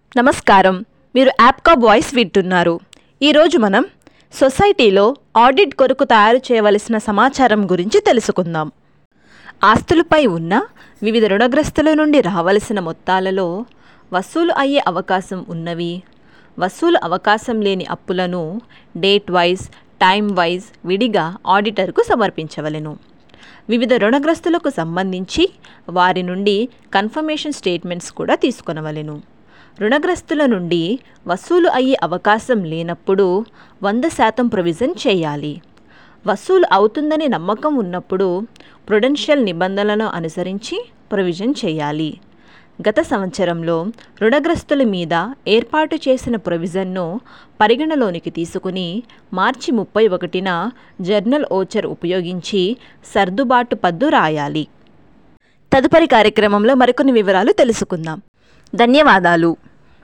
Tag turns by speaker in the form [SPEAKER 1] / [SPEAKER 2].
[SPEAKER 1] నమస్కారం మీరు యాప్కా వాయిస్ వింటున్నారు ఈరోజు మనం సొసైటీలో ఆడిట్ కొరకు తయారు చేయవలసిన సమాచారం గురించి తెలుసుకుందాం ఆస్తులపై ఉన్న వివిధ రుణగ్రస్తుల నుండి రావలసిన మొత్తాలలో వసూలు అయ్యే అవకాశం ఉన్నవి వసూలు అవకాశం లేని అప్పులను డేట్ వైజ్ టైం వైజ్ విడిగా ఆడిటర్కు సమర్పించవలెను వివిధ రుణగ్రస్తులకు సంబంధించి వారి నుండి కన్ఫర్మేషన్ స్టేట్మెంట్స్ కూడా తీసుకొనవలెను రుణగ్రస్తుల నుండి వసూలు అయ్యే అవకాశం లేనప్పుడు వంద శాతం ప్రొవిజన్ చేయాలి వసూలు అవుతుందని నమ్మకం ఉన్నప్పుడు ప్రుడెన్షియల్ నిబంధనలను అనుసరించి ప్రొవిజన్ చేయాలి గత సంవత్సరంలో రుణగ్రస్తుల మీద ఏర్పాటు చేసిన ప్రొవిజన్ను పరిగణలోనికి తీసుకుని మార్చి ముప్పై ఒకటిన జర్నల్ ఓచర్ ఉపయోగించి సర్దుబాటు పద్దు రాయాలి తదుపరి కార్యక్రమంలో మరికొన్ని వివరాలు తెలుసుకుందాం ధన్యవాదాలు